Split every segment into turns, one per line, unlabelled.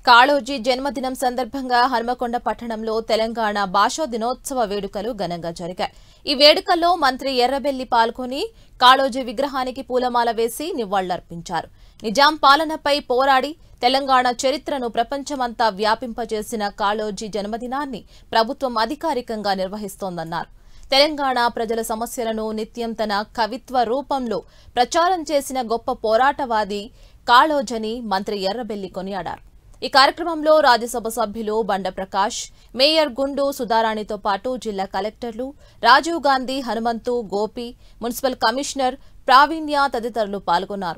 కాళోజీ జన్మదినం సందర్భంగా హనుమకొండ పట్టణంలో తెలంగాణ భాషా దినోత్సవ వేడుకలు ఘనంగా జరిగాయి ఈ వేడుకల్లో మంత్రి ఎర్రబెల్లి పాల్గొని కాళోజీ విగ్రహానికి పూలమాల వేసి నివాళులర్పించారు నిజాం పాలనపై పోరాడి తెలంగాణ చరిత్రను ప్రపంచమంతా వ్యాపింపజేసిన కాళోజీ జన్మదినాన్ని ప్రభుత్వం అధికారికంగా నిర్వహిస్తోందన్నారు తెలంగాణ ప్రజల సమస్యలను నిత్యం తన కవిత్వ రూపంలో ప్రచారం చేసిన గొప్ప పోరాటవాది కాళోజని మంత్రి ఎర్రబెల్లి కొనియాడారు ఈ కార్యక్రమంలో రాజ్యసభ సభ్యులు బండ ప్రకాష్ మేయర్ గుండు సుధారాణితో పాటు జిల్లా కలెక్టర్లు రాజీవ్ గాంధీ హనుమంతు గోపి మున్సిపల్ కమిషనర్ ప్రావీణ్య తదితరులు పాల్గొన్నారు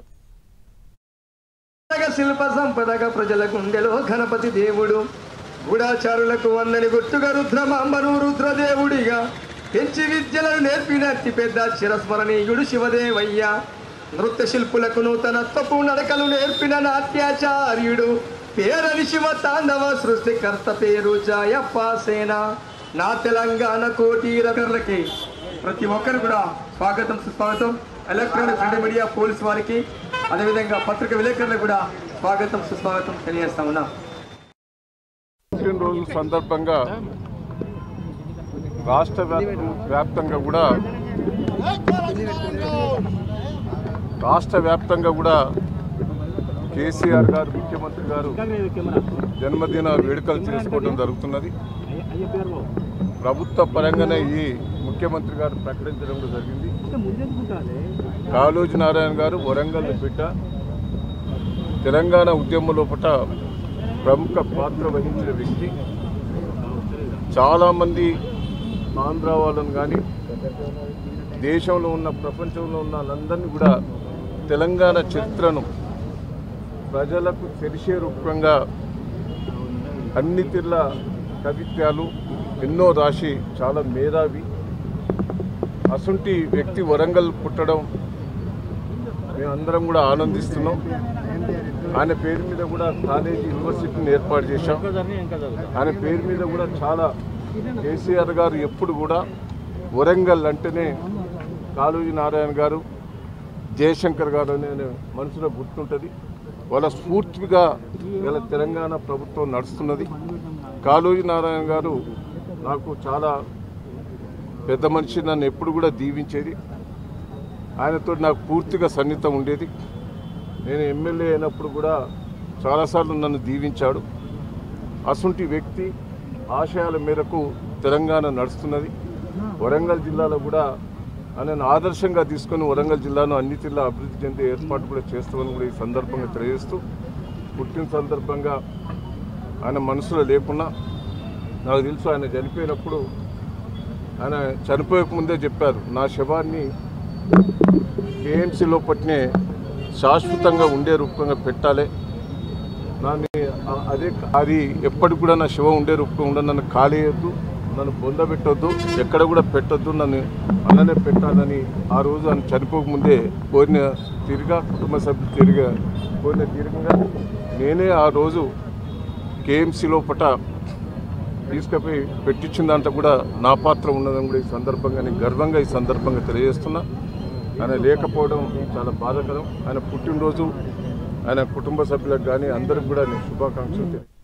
పండగ శిల్ప సంపదగా ప్రజల గుండెలో గణపతి దేవుడు గూఢాచారులకు వందని గుర్తుగా రుద్రమాంబను రుద్రదేవుడిగా పెంచి విద్యలను నేర్పినట్టి పెద్ద చిరస్మరణీయుడు శివదేవయ్య నృత్య శిల్పులకు నూతనత్వపు నడకలు నేర్పిన నాట్యాచార్యుడు పేరని శివ తాండవ సృష్టికర్త పేరు జాయప్ప సేన నా తెలంగాణ కోటి రకర్లకి ప్రతి ఒక్కరు కూడా స్వాగతం సుస్వాగతం ఎలక్ట్రానిక్ ప్రింట్ మీడియా పోలీస్ వారికి అదేవిధంగా పత్రిక విలేకరులకు కూడా స్వాగతం సుస్వాగతం తెలియజేస్తా ఉన్నా
పుట్టినరోజు సందర్భంగా రాష్ట్ర వ్యాప్- వ్యాప్తంగా కూడా రాష్ట్ర వ్యాప్తంగా కూడా కేసీఆర్ గారు ముఖ్యమంత్రి గారు జన్మదిన వేడుకలు చేసుకోవడం జరుగుతున్నది ప్రభుత్వ పరంగానే ఈ ముఖ్యమంత్రి గారు ప్రకటించడం కూడా జరిగింది కాళోజీ నారాయణ గారు వరంగల్ బిడ్డ తెలంగాణ ఉద్యమం లోపల ప్రముఖ పాత్ర వహించిన వ్యక్తి చాలామంది ఆంధ్ర వాళ్ళని కానీ దేశంలో ఉన్న ప్రపంచంలో ఉన్న వాళ్ళందరినీ కూడా తెలంగాణ చరిత్రను ప్రజలకు తెలిసే రూపంగా అన్ని తీర్ల కవిత్యాలు ఎన్నో రాసి చాలా మేధావి అసంటి వ్యక్తి వరంగల్ పుట్టడం మేమందరం కూడా ఆనందిస్తున్నాం ఆయన పేరు మీద కూడా కాలేజీ యూనివర్సిటీని ఏర్పాటు చేశాం ఆయన పేరు మీద కూడా చాలా కేసీఆర్ గారు ఎప్పుడు కూడా వరంగల్ అంటేనే కాళోజీ నారాయణ గారు జయశంకర్ గారు అనే మనసులో గుర్తుంటుంది వాళ్ళ స్ఫూర్తిగా గల తెలంగాణ ప్రభుత్వం నడుస్తున్నది కాళోజీ నారాయణ గారు నాకు చాలా పెద్ద మనిషి నన్ను ఎప్పుడు కూడా దీవించేది ఆయనతో నాకు పూర్తిగా సన్నిహితం ఉండేది నేను ఎమ్మెల్యే అయినప్పుడు కూడా చాలాసార్లు నన్ను దీవించాడు అసుంటి వ్యక్తి ఆశయాల మేరకు తెలంగాణ నడుస్తున్నది వరంగల్ జిల్లాలో కూడా ఆయనను ఆదర్శంగా తీసుకొని వరంగల్ జిల్లాను అన్ని జిల్లా అభివృద్ధి చెందే ఏర్పాటు కూడా చేస్తామని కూడా ఈ సందర్భంగా తెలియజేస్తూ పుట్టిన సందర్భంగా ఆయన మనసులో లేకున్నా నాకు తెలుసు ఆయన చనిపోయినప్పుడు ఆయన చనిపోయక ముందే చెప్పారు నా శవాన్ని కేఎంసీ లోపట్నే శాశ్వతంగా ఉండే రూపంగా పెట్టాలి నన్ను ఆ- అదే అది ఎప్పటికి కూడా నా శివం ఉండే రూపంగా ఉండ నన్ను కాలేయొద్దు నన్ను పొందబెట్టొద్దు ఎక్కడ కూడా పెట్టొద్దు నన్ను అన్ననే పెట్టాలని ఆ రోజు ఆయన చనిపోకముందే కోరిన తిరిగా కుటుంబ సభ్యులు తిరిగా కోరిన తీరికగా నేనే ఆ రోజు కేఎంసీ లోపట తీసుకుపోయి పెట్టించిన దాంట్లో కూడా నా పాత్ర ఉన్నదని కూడా ఈ సందర్భంగా నేను గర్వంగా ఈ సందర్భంగా తెలియజేస్తున్నా ఆయన లేకపోవడం చాలా బాధాకరం ఆయన పుట్టినరోజు ఆయన కుటుంబ సభ్యులకు కానీ అందరికి కూడా నేను శుభాకాంక్షలు తెలియ